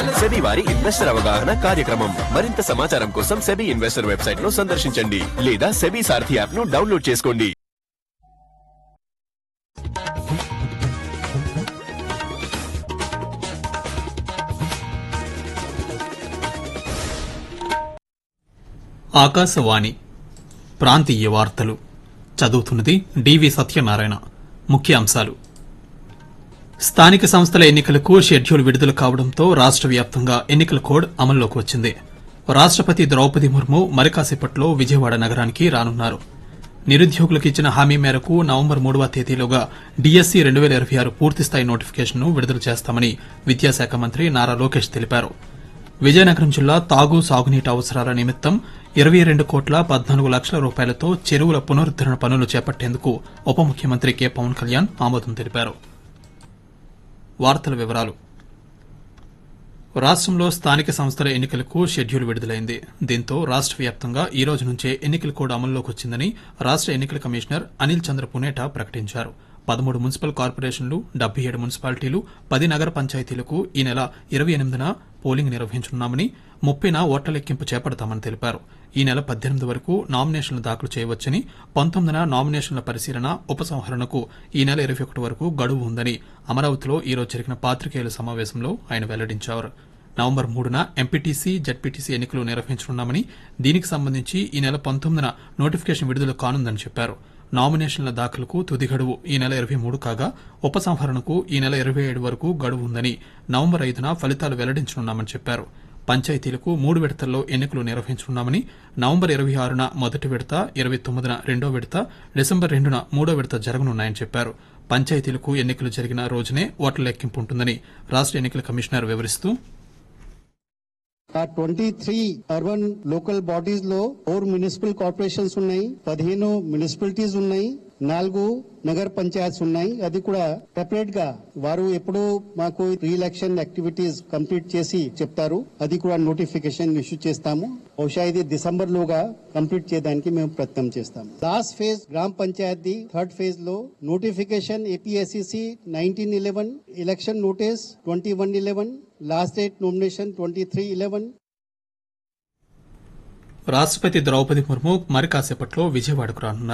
SEBI వారి investor అవగాహన కార్యక్రమం మరింత సమాచారం కోసం సెబీ ఇన్వెస్టర్ వెబ్సైట్ ను సందర్శించండి లేదా సెబీ సారథి యాప్ ను డౌన్లోడ్ చేసుకోండి ఆకాశవాణి ప్రాంతీయ వార్తలు చదువుతున్నది డివి సత్యనారాయణ ముఖ్య అంశాలు స్థానిక సంస్థల ఎన్నికలకు షెడ్యూల్ విడుదల కావడంతో రాష్ట్ర వ్యాప్తంగా ఎన్నికల కోడ్ అమల్లోకి వచ్చింది రాష్ట్రపతి ద్రౌపది ముర్ము మరికాసేపట్లో విజయవాడ నగరానికి రానున్నారు నిరుద్యోగులకు ఇచ్చిన హామీ మేరకు నవంబర్ మూడవ తేదీలోగా డీఎస్సీ రెండు వేల ఇరవై ఆరు పూర్తిస్థాయి నోటిఫికేషన్ను విడుదల చేస్తామని విద్యాశాఖ మంత్రి నారా లోకేష్ తెలిపారు విజయనగరం జిల్లా తాగు సాగునీటి అవసరాల నిమిత్తం ఇరవై రెండు కోట్ల పద్నాలుగు లక్షల రూపాయలతో చెరువుల పునరుద్దరణ పనులు చేపట్టేందుకు ఉప ముఖ్యమంత్రి కె పవన్ కళ్యాణ్ ఆమోదం తెలిపారు వార్తల వివరాలు రాష్ట్రంలో స్థానిక సంస్థల ఎన్నికలకు షెడ్యూల్ విడుదలైంది దీంతో రాష్ట్ర వ్యాప్తంగా ఈ రోజు నుంచే ఎన్నికల కోడ్ అమల్లోకి వచ్చిందని రాష్ట్ర ఎన్నికల కమిషనర్ అనిల్ చంద్ర పునేటా ప్రకటించారు పదమూడు మున్సిపల్ కార్పొరేషన్లు డెబ్బై ఏడు మున్సిపాలిటీలు పది నగర పంచాయతీలకు ఈ నెల ఇరవై ఎనిమిదిన పోలింగ్ నిర్వహించనున్నామని ముప్పైన ఓట్ల లెక్కింపు చేపడతామని తెలిపారు ఈ నెల పద్దెనిమిది వరకు నామినేషన్లు దాఖలు చేయవచ్చని పంతొమ్మిదిన నామినేషన్ల పరిశీలన ఉపసంహరణకు ఈ నెల ఇరవై ఒకటి వరకు గడువు ఉందని అమరావతిలో ఈ రోజు జరిగిన పాత్రికేయుల సమావేశంలో ఆయన వెల్లడించారు నవంబర్ మూడున ఎంపీటీసీ జడ్పీటీసీ ఎన్నికలు నిర్వహించనున్నామని దీనికి సంబంధించి ఈ నెల పంతొమ్మిదిన నోటిఫికేషన్ విడుదల కానుందని చెప్పారు నామినేషన్ల దాఖలకు తుది గడువు ఈ నెల ఇరవై మూడు కాగా ఉపసంహరణకు ఈ నెల ఇరవై ఏడు వరకు గడువు ఉందని నవంబర్ ఐదున ఫలితాలు వెల్లడించనున్నామని చెప్పారు పంచాయతీలకు మూడు విడతల్లో ఎన్నికలు నిర్వహించనున్నామని నవంబర్ ఇరవై ఆరున మొదటి విడత ఇరవై తొమ్మిదిన రెండో విడత డిసెంబర్ రెండున మూడో విడత జరగనున్నాయని చెప్పారు పంచాయతీలకు ఎన్నికలు జరిగిన రోజునే ఓట్ల లెక్కింపు ఉంటుందని రాష్ట్ర ఎన్నికల కమిషనర్ వివరిస్తూ ఆ twenty three urban local bodies లో ఫోర్ మున్సిపల్ కార్పొరేషన్స్ ఉన్నాయి పదిహేను మున్సిపాలిటీస్ ఉన్నాయి నాలుగు నగర పంచాయత్స్ ఉన్నాయి అది కూడా సెపరేట్ గా వారు ఎప్పుడూ మాకు రీ ఎలక్షన్ యాక్టివిటీస్ కంప్లీట్ చేసి చెప్తారు అది కూడా నోటిఫికేషన్ ఇష్యూ చేస్తాము బహుశా ఇది డిసెంబర్ లోగా కంప్లీట్ చేయడానికి మేము ప్రయత్నం చేస్తాము last phase gram panchayat third phase లో notification APSCC nineteen eleven election notice twenty one eleven last date nomination twenty three eleven రాష్ట్రపతి ద్రౌపది ముర్ము మరి కాసేపట్లో విజయవాడకు రానున్నారు